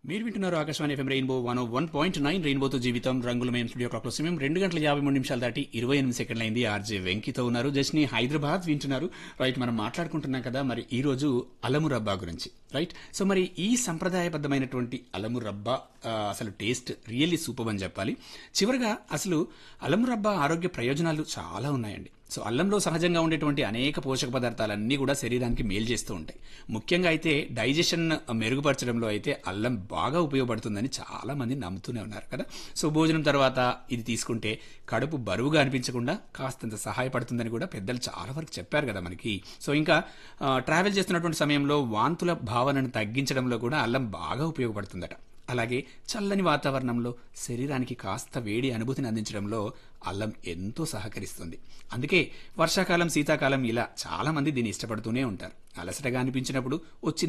మీరు వింటున్నారు Akashvani FM rainbow one one point nine రెయిన్బోతో జీవితం రంగుల మేము స్టూడియో క్లాక్ సమయం రెండు గంటల యాభై మూడు నిమిషాలు దాటి ఇరవై ఎనిమిది సెకండ్లు అయింది ఆర్జే వెంకితో ఉన్నారు జస్ని హైదరాబాద్ వింటున్నారు రైట్ మనం మాట్లాడుకుంటున్నాం కదా మరి ఈ రోజు అలము రబ్బా గురించి రైట్ సో మరి ఈ సంప్రదాయబద్ధమైనటువంటి అలము రబ్బా ఆ, అసలు టేస్ట్ రియల్లీ సూపర్ అని చెప్పాలి చివరగా అసలు అలము రబ్బా ఆరోగ్య ప్రయోజనాలు చాలా ఉన్నాయండి సో అల్లంలో సహజంగా ఉండేటువంటి అనేక పోషక పదార్థాలన్నీ కూడా శరీరానికి మేలు చేస్తూ ఉంటాయి ముఖ్యంగా అయితే డైజెషన్ మెరుగుపరచడంలో అయితే అల్లం బాగా ఉపయోగపడుతుందని చాలా మంది నమ్ముతూనే ఉన్నారు కదా సో భోజనం తర్వాత ఇది తీసుకుంటే కడుపు బరువుగా అనిపించకుండా కాస్తంత సహాయపడుతుందని కూడా పెద్దలు చాలా వరకు చెప్పారు కదా మనకి సో ఇంకా ఆ, ట్రావెల్ చేస్తున్నటువంటి సమయంలో వాంతుల భావనను తగ్గించడంలో కూడా అల్లం బాగా ఉపయోగపడుతుందట అలాగే చల్లని వాతావరణంలో శరీరానికి కాస్త వేడి అనుభూతిని అందించడంలో అల్లం ఎంతో సహకరిస్తుంది అందుకే వర్షాకాలం శీతాకాలం ఇలా చాలా మంది దీన్ని ఇష్టపడుతూనే ఉంటారు అలసటగా అనిపించినప్పుడు వచ్చి